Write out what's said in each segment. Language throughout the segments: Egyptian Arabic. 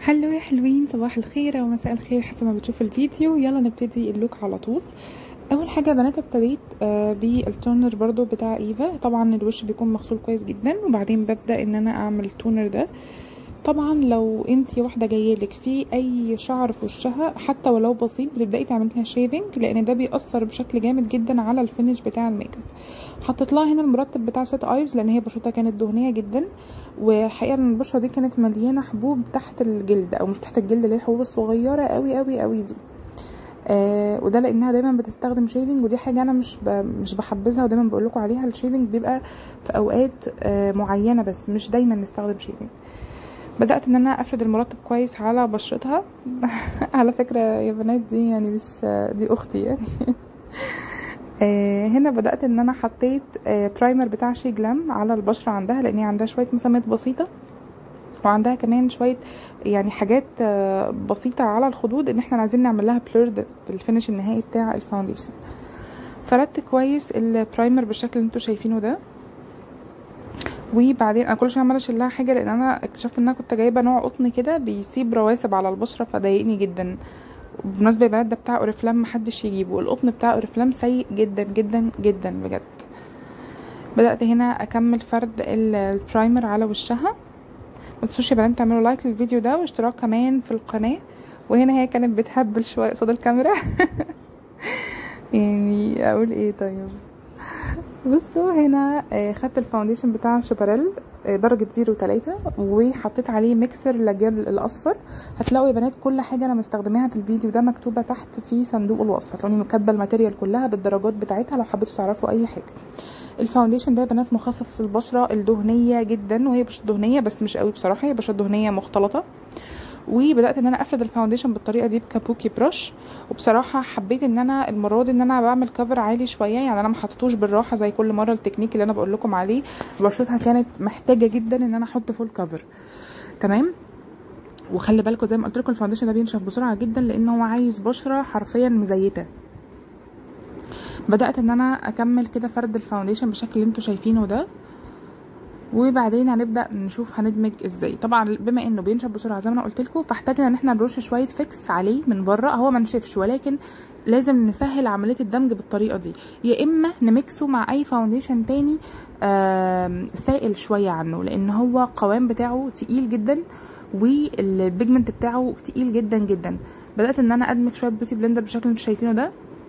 هلو يا حلوين صباح الخير او مساء الخير حسب ما بتشوفوا الفيديو يلا نبتدي اللوك على طول اول حاجه يا بنات ابتديت آه بالتونر برضو بتاع ايفا طبعا الوش بيكون مغسول كويس جدا وبعدين ببدا ان انا اعمل التونر ده طبعا لو انتي واحده جايلك في اي شعر في وشها حتى ولو بسيط بتبداي تعملي لها شيفنج لان ده بيأثر بشكل جامد جدا على الفينش بتاع الميك اب حطيت لها هنا المرطب بتاع سيت ايفز لان هي بشرتها كانت دهنيه جدا وحقيقه ان البشره دي كانت مليانه حبوب تحت الجلد او مش تحت الجلد اللي هي الحبوب الصغيره قوي قوي قوي دي آه وده لانها دايما بتستخدم شيفنج ودي حاجه انا مش ب... مش بحبذها ودايما بقول لكم عليها الشيفنج بيبقى في اوقات آه معينه بس مش دايما نستخدم شيفنج بدات ان انا افرد المرطب كويس على بشرتها على فكره يا بنات دي يعني مش دي اختي يعني آه هنا بدات ان انا حطيت آه برايمر بتاع شي جلام على البشره عندها لان هي عندها شويه مسامات بسيطه وعندها كمان شويه يعني حاجات آه بسيطه على الخدود ان احنا عايزين نعمل لها بلورد في الفينش النهائي بتاع الفاونديشن فردت كويس البرايمر بالشكل اللي انتوا شايفينه ده وبعدين انا كل شويه عماله اشيل لها حاجه لان انا اكتشفت ان انا كنت جايبه نوع قطن كده بيسيب رواسب على البشره فضايقني جدا بالمناسبه يا بنات ده بتاع اوريفلام محدش يجيبه القطن بتاع اوريفلام سيء جدا جدا جدا بجد بدات هنا اكمل فرد البرايمر على وشها ما تنسوش يا بنات تعملوا لايك للفيديو ده واشتراك كمان في القناه وهنا هي كانت بتهبل شويه قصاد الكاميرا يعني اقول ايه طيب بصوا هنا خدت الفاونديشن بتاع شوباريل درجة زيرو تلاتة وحطيت عليه ميكسر لاجيل الاصفر هتلاقوا يا بنات كل حاجة انا مستخدماها في الفيديو ده مكتوبة تحت في صندوق الوصف هتلاقوني كاتبة الماتيريال كلها بالدرجات بتاعتها لو حبيتوا تعرفوا اي حاجة الفاونديشن ده يا بنات مخصص للبشرة الدهنية جدا وهي بشرة دهنية بس مش قوي بصراحة هي بشرة دهنية مختلطة وبدات ان انا افرد الفاونديشن بالطريقه دي بكابوكي برش وبصراحه حبيت ان انا المره دي ان انا بعمل كفر عالي شويه يعني انا ما حطيتوش بالراحه زي كل مره التكنيك اللي انا بقول لكم عليه بشرتها كانت محتاجه جدا ان انا احط فول كفر تمام وخلي بالكم زي ما قلت لكم الفاونديشن ده بينشف بسرعه جدا لان هو عايز بشره حرفيا مزيته بدات ان انا اكمل كده فرد الفاونديشن بالشكل اللي انتوا شايفينه ده وبعدين هنبدا نشوف هندمج ازاي طبعا بما انه بينشف بسرعه زي ما انا قلت لكم فاحتاجنا ان احنا نرش شويه فيكس عليه من بره هو ما نشفش ولكن لازم نسهل عمليه الدمج بالطريقه دي يا اما نميكسه مع اي فاونديشن تاني سائل شويه عنه لان هو القوام بتاعه تقيل جدا والبيجمنت بتاعه تقيل جدا جدا بدات ان انا ادمج شويه بيوتي بلندر بالشكل اللي انتوا شايفينه ده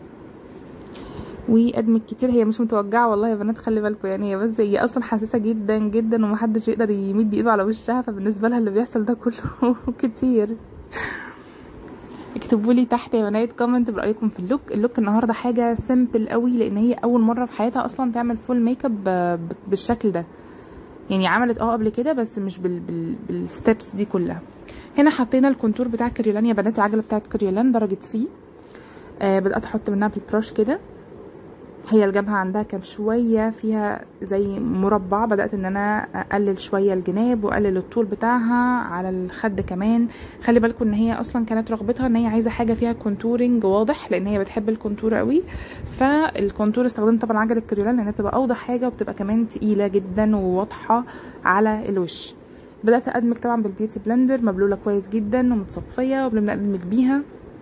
وادمج كتير هي مش متوجعه والله يا بنات خلي بالكم يعني هي بس هي اصلا حساسه جدا جدا ومحدش يقدر يمد ايده على وشها فبالنسبه لها اللي بيحصل ده كله كتير اكتبوا لي تحت يا بنات كومنت برايكم في اللوك اللوك النهارده حاجه سيمبل قوي لان هي اول مره في حياتها اصلا تعمل فول ميك اب بالشكل ده يعني عملت اه قبل كده بس مش بال بال بالستبس دي كلها هنا حطينا الكونتور بتاع كريولان يا بنات العجله بتاعت كريولان درجه سي آه بدات احط منها بالبروش كده هي الجبهة عندها كان شوية فيها زي مربع بدأت ان انا اقلل شوية الجناب واقلل الطول بتاعها على الخد كمان خلي بالكم ان هي اصلا كانت رغبتها ان هي عايزة حاجة فيها كونتورنج واضح لان هي بتحب الكونتور قوي فالكونتور استخدمت طبعا عجلة كريولان لانها بتبقى اوضح حاجة وبتبقى كمان تقيلة جدا وواضحة على الوش بدأت ادمج طبعا بالبيوتي بلندر مبلولة كويس جدا ومتصفية وبنبدأ ندمج بيها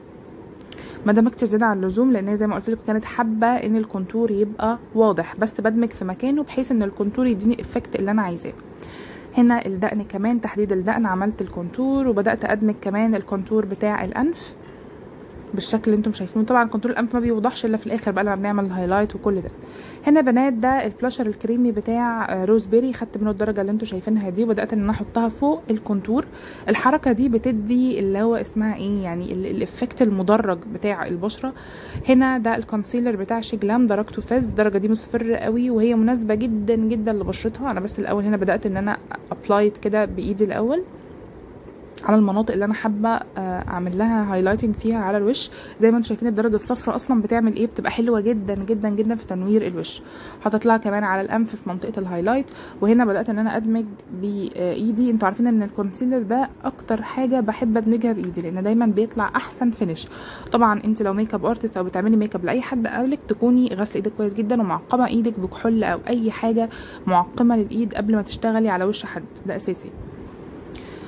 ما دمجتش زياده عن اللزوم لان زي ما قلت لكم كانت حابه ان الكونتور يبقى واضح بس بدمج في مكانه بحيث ان الكونتور يديني الافكت اللي انا عايزاه هنا الدقن كمان تحديد الدقن عملت الكونتور وبدات ادمج كمان الكونتور بتاع الانف بالشكل اللي انتم شايفينه طبعا كونتور الانف ما بيوضحش الا في الاخر بقى لما بنعمل الهايلايت وكل ده هنا بنات ده البلاشر الكريمي بتاع روز بيري خدت منه الدرجه اللي انتم شايفينها دي وبدات ان انا احطها فوق الكونتور الحركه دي بتدي اللي هو اسمها ايه يعني الافكت المدرج بتاع البشره هنا ده الكونسيلر بتاع شيجلام درجته فاز الدرجه دي مصفر قوي وهي مناسبه جدا جدا لبشرتها انا بس الاول هنا بدات ان انا ابلايت كده بايدي الاول على المناطق اللي انا حابه اعمل لها هايلايتنج فيها على الوش زي ما انتم شايفين الدرجه الصفراء اصلا بتعمل ايه بتبقى حلوه جدا جدا جدا في تنوير الوش حطيت لها كمان على الانف في منطقه الهايلايت وهنا بدات ان انا ادمج بايدي انتوا عارفين ان الكونسيلر ده اكتر حاجه بحب ادمجها بايدي لان دايما بيطلع احسن فينش طبعا انت لو ميك اب ارتست او بتعملي ميك اب لاي حد قبلك تكوني غاسله ايدك كويس جدا ومعقمه ايدك بكحول او اي حاجه معقمه للايد قبل ما تشتغلي على وش حد ده اساسي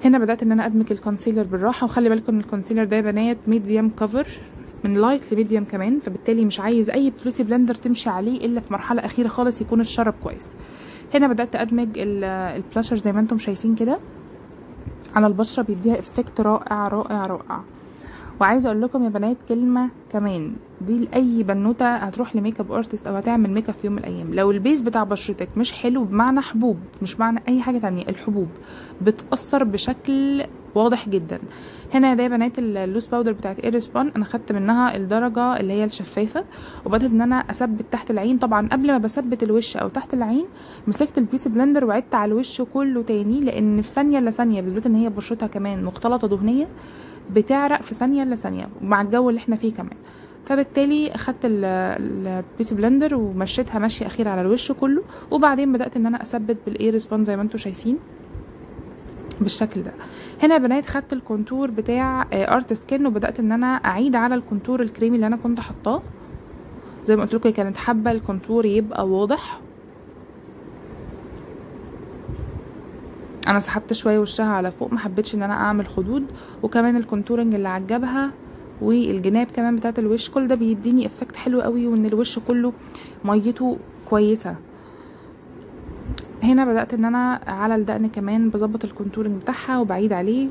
هنا بدات ان انا ادمج الكونسيلر بالراحه وخلي بالكم ان الكونسيلر ده يا بنات ميديوم كفر من لايت لميديوم كمان فبالتالي مش عايز اي بلوتي بلندر تمشي عليه الا في مرحله اخيره خالص يكون اتشرب كويس هنا بدات ادمج البلاشر زي ما انتم شايفين كده على البشره بيديها افكت رائع رائع رائع وعايزه اقول لكم يا بنات كلمه كمان دي لاي بنوته هتروح لميك اب ارتست او هتعمل ميك اب في يوم من الايام لو البيز بتاع بشرتك مش حلو بمعنى حبوب مش معنى اي حاجه تانية الحبوب بتاثر بشكل واضح جدا هنا ده يا بنات اللوس باودر بتاعت ايرسبون انا خدت منها الدرجه اللي هي الشفافه وبدات ان انا اثبت تحت العين طبعا قبل ما بثبت الوش او تحت العين مسكت البيوتي بلندر وعدت على الوش كله تاني لان في ثانيه الا ثانيه بالذات ان هي بشرتها كمان مختلطه دهنيه بتعرق في ثانيه الا ثانيه مع الجو اللي احنا فيه كمان فبالتالي اخدت البيوتي بلندر ومشيتها مشي اخير على الوش كله وبعدين بدات ان انا اثبت بالاير سبون زي ما انتم شايفين بالشكل ده هنا يا بنات خدت الكونتور بتاع ارت سكين وبدات ان انا اعيد على الكونتور الكريمي اللي انا كنت حطاه زي ما قلت لكم كانت حابه الكونتور يبقى واضح انا سحبت شويه وشها على فوق ما حبيتش ان انا اعمل خدود وكمان الكونتورنج اللي عجبها والجناب كمان بتاعت الوش كل ده بيديني افكت حلو قوي وان الوش كله ميته كويسه هنا بدات ان انا على الدقن كمان بظبط الكونتورنج بتاعها وبعيد عليه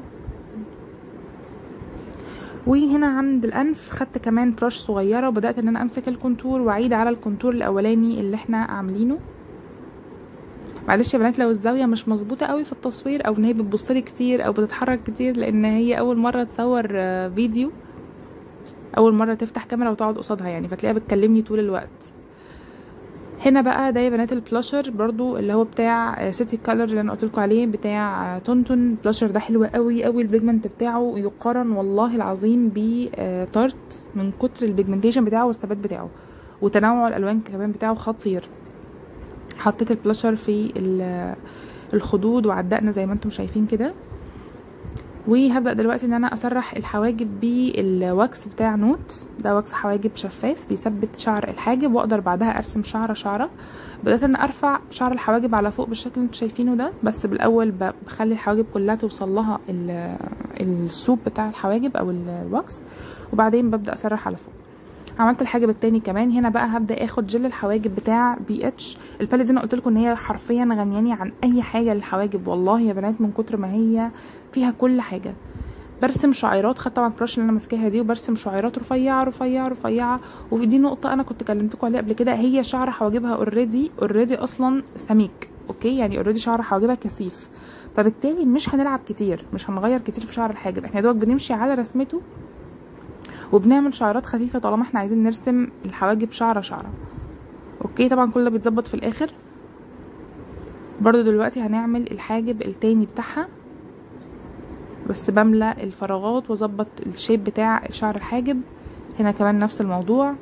وهنا عند الانف خدت كمان برش صغيره وبدات ان انا امسك الكونتور واعيد على الكونتور الاولاني اللي احنا عاملينه معلش يا بنات لو الزاويه مش مظبوطه قوي في التصوير او ان هي بتبصلي كتير او بتتحرك كتير لان هي اول مره تصور فيديو اول مره تفتح كاميرا وتقعد قصادها يعني فتلاقيها بتكلمني طول الوقت هنا بقى ده يا بنات البلاشر برضو اللي هو بتاع سيتي كولر اللي انا قلت لكم عليه بتاع تونتون البلاشر ده حلو قوي قوي البيجمنت بتاعه يقارن والله العظيم بتارت من كتر البيجمنتيشن بتاعه والثبات بتاعه وتنوع الالوان كمان بتاعه خطير حطيت البلاشر في الخدود وعلى الدقن زي ما انتم شايفين كده وهبدا دلوقتي ان انا اسرح الحواجب بالواكس بتاع نوت ده واكس حواجب شفاف بيثبت شعر الحاجب واقدر بعدها ارسم شعره شعره بدات ان ارفع شعر الحواجب على فوق بالشكل اللي انتم شايفينه ده بس بالاول بخلي الحواجب كلها توصل لها السوب بتاع الحواجب او الواكس وبعدين ببدا اسرح على فوق عملت الحاجب التاني كمان هنا بقى هبدا اخد جل الحواجب بتاع بي اتش الباليت دي انا قلت لكم ان هي حرفيا غنياني عن اي حاجه للحواجب والله يا بنات من كتر ما هي فيها كل حاجه برسم شعيرات خدت طبعا البرش اللي انا ماسكاها دي وبرسم شعيرات رفيعه رفيعه رفيعه وفي دي نقطه انا كنت كلمتكم عليها قبل كده هي شعر حواجبها اوريدي اوريدي اصلا سميك اوكي يعني اوريدي شعر حواجبها كثيف فبالتالي مش هنلعب كتير مش هنغير كتير في شعر الحاجب احنا دوك بنمشي على رسمته وبنعمل شعرات خفيفه طالما احنا عايزين نرسم الحواجب شعره شعره اوكي طبعا كل ده بيتظبط في الاخر برضو دلوقتي هنعمل الحاجب التاني بتاعها بس بملى الفراغات واظبط الشيب بتاع شعر الحاجب هنا كمان نفس الموضوع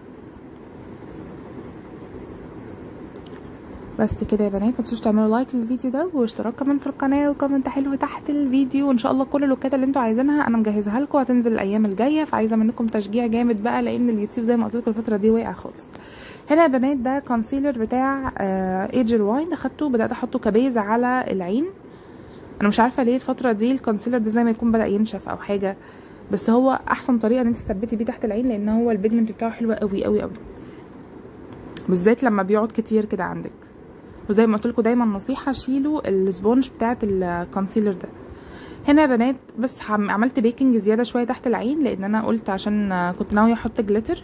بس كده يا بنات ما تنسوش تعملوا لايك للفيديو ده واشتراك كمان في القناه وكومنت حلو تحت الفيديو وان شاء الله كل اللوكات اللي انتوا عايزينها انا مجهزها لكم هتنزل الايام الجايه فعايزه منكم تشجيع جامد بقى لان اليوتيوب زي ما قلت لكم الفتره دي واقع خالص هنا يا بنات ده كونسيلر بتاع ايجر واين اخدته بدات احطه كبيز على العين انا مش عارفه ليه الفتره دي الكونسيلر ده زي ما يكون بدا ينشف او حاجه بس هو احسن طريقه ان انت تثبتي بيه تحت العين لان هو البيجمنت بتاعه حلو قوي قوي قوي بالذات لما بيقعد كتير كده عندك وزي ما قلت لكم دايما نصيحه شيلوا السبونج بتاعه الكونسيلر ده هنا يا بنات بس عملت بيكنج زياده شويه تحت العين لان انا قلت عشان كنت ناويه احط جليتر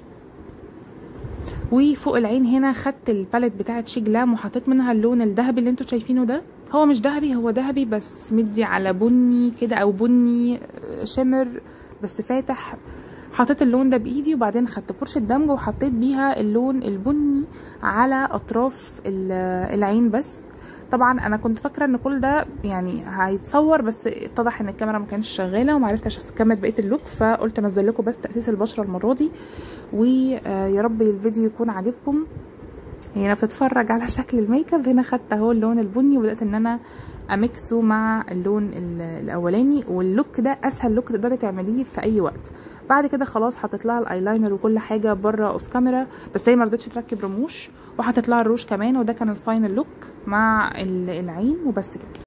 وفوق العين هنا خدت الباليت بتاعه شيجلام وحطيت منها اللون الذهبي اللي انتوا شايفينه ده هو مش ذهبي هو ذهبي بس مدي على بني كده او بني شمر بس فاتح حطيت اللون ده بايدي وبعدين خدت فرشه دمج وحطيت بيها اللون البني على اطراف العين بس طبعا انا كنت فاكره ان كل ده يعني هيتصور بس اتضح ان الكاميرا ما كانتش شغاله وما عرفتش اكمل بقيه اللوك فقلت انزل لكم بس تاسيس البشره المره دي ويا رب الفيديو يكون عاجبكم هنا بتتفرج على شكل الميك اب هنا خدت اهو اللون البني وبدات ان انا اميكسه مع اللون الاولاني واللوك ده اسهل لوك تقدري تعمليه في اي وقت بعد كده خلاص حطيت لها الايلاينر وكل حاجه بره اوف كاميرا بس هي ما رضتش تركب رموش وحطيت لها الروج كمان وده كان الفاينل لوك مع العين وبس كده